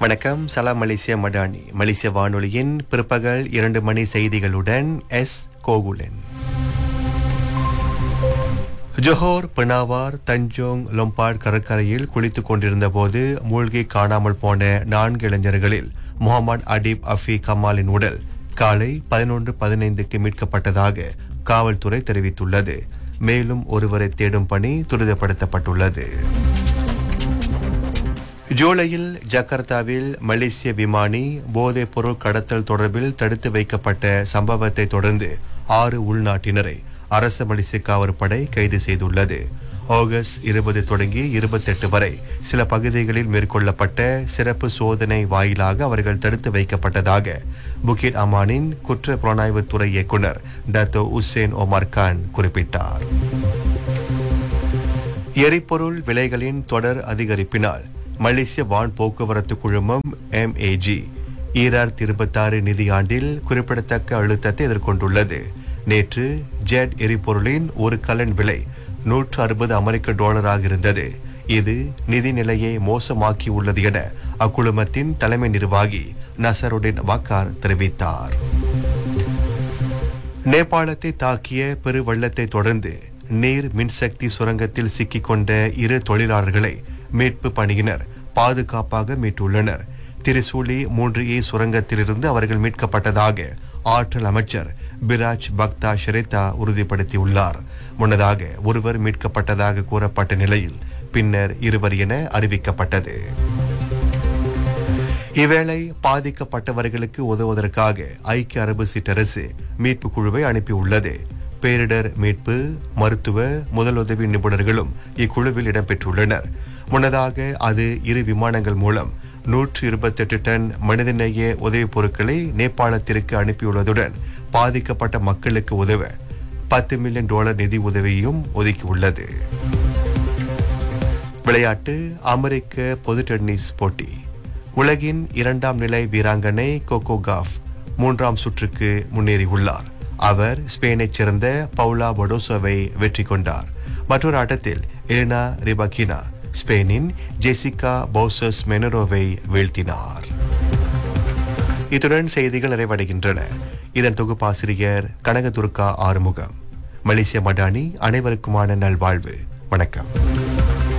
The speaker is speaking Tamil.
வணக்கம் சலாம் மலேசியா மடானி மலேசிய வானொலியின் பிற்பகல் இரண்டு மணி செய்திகளுடன் S Gokulan Johor Penawar Tanjung Lompat கடற்கரையில் குளித்துக் கொண்டிருந்த போது மூழ்கி காணாமல் போன நான்கு இளைஞர்களில் முகமது அடீப் அஃபி கமாலின் உடல் காலை பதினொன்று பதினைந்துக்கு மீட்கப்பட்டதாக காவல்துறை தெரிவித்துள்ளது மேலும் ஒருவரை தேடும் பணி துரிதப்படுத்தப்பட்டுள்ளது ஜூலையில் ஜகார்த்தாவில் மலேசிய விமானி போதைப் பொருள் கடத்தல் தொடர்பில் தடுத்து வைக்கப்பட்ட சம்பவத்தை தொடர்ந்து ஆறு உள்நாட்டினரை அரச மலேசிய காவற்படை கைது செய்துள்ளது ஆகஸ்ட் இருபது தொடங்கி இருபத்தெட்டு வரை சில பகுதிகளில் மேற்கொள்ளப்பட்ட சிறப்பு சோதனை வாயிலாக அவர்கள் தடுத்து வைக்கப்பட்டதாக புகிட் அமானின் குற்ற புலனாய்வுத்துறை இயக்குனர் டத்தோ உசேன் ஒமர் கான் குறிப்பிட்டார் எரிபொருள் விலைகளின் தொடர் அதிகரிப்பினால் மலேசிய வான் போக்குவரத்து குழுமம் எம்ஏஜி ஈராயிரத்தி இருபத்தாறு நிதியாண்டில் குறிப்பிடத்தக்க அழுத்தத்தை எதிர்கொண்டுள்ளது நேற்று ஜெட் எரிபொருளின் ஒரு கலன் விலை நூற்று அறுபது அமெரிக்க டாலராக இருந்தது இது நிதி நிலையை மோசமாக்கி உள்ளது என அக்குழுமத்தின் தலைமை நிர்வாகி நசருடின் வக்கார் தெரிவித்தார் நேபாளத்தை தாக்கிய பெருவெள்ளத்தை தொடர்ந்து நீர் மின்சக்தி சுரங்கத்தில் சிக்கிக்கொண்ட இரு தொழிலாளர்களை மீட்பு பணியினர் பாதுகாப்பாக மீட்டுள்ளனர் திரிசூலி மூன்று ஏ சுரங்கத்திலிருந்து அவர்கள் மீட்கப்பட்டதாக ஆற்றல் அமைச்சர் பிராஜ் பக்தா ஷெரிதா உறுதிப்படுத்தியுள்ளார் முன்னதாக ஒருவர் மீட்கப்பட்டதாக கூறப்பட்ட நிலையில் பின்னர் இருவர் என அறிவிக்கப்பட்டது இவ்வேளை பாதிக்கப்பட்டவர்களுக்கு உதவுவதற்காக ஐக்கிய அரபு சிற்றரசு மீட்பு குழுவை அனுப்பியுள்ளது பேரிடர் மீட்பு மருத்துவ முதலுதவி நிபுணர்களும் இக்குழுவில் இடம்பெற்றுள்ளனர் முன்னதாக அது இரு விமானங்கள் மூலம் நூற்று இருபத்தெட்டு டன் மனிதநேய உதவிப் பொருட்களை நேபாளத்திற்கு அனுப்பியுள்ளதுடன் பாதிக்கப்பட்ட மக்களுக்கு உதவ பத்து மில்லியன் டாலர் நிதி உதவியும் ஒதுக்கியுள்ளது விளையாட்டு அமெரிக்க பொது டென்னிஸ் போட்டி உலகின் இரண்டாம் நிலை வீராங்கனை கோகோ காஃப் மூன்றாம் சுற்றுக்கு முன்னேறியுள்ளார் அவர் ஸ்பெயினைச் சேர்ந்த பவுலா பொடோசோவை வெற்றி கொண்டார் மற்றொரு ஆட்டத்தில் எலினா ரிபகினா ஸ்பெயினின் ஜெசிகா பௌசஸ் மெனரோவை வீழ்த்தினார் இத்துடன் செய்திகள் நிறைவடைகின்றன இதன் தொகுப்பாசிரியர் கனகதுர்கா ஆறுமுகம் மலேசிய மடானி அனைவருக்குமான நல்வாழ்வு வணக்கம்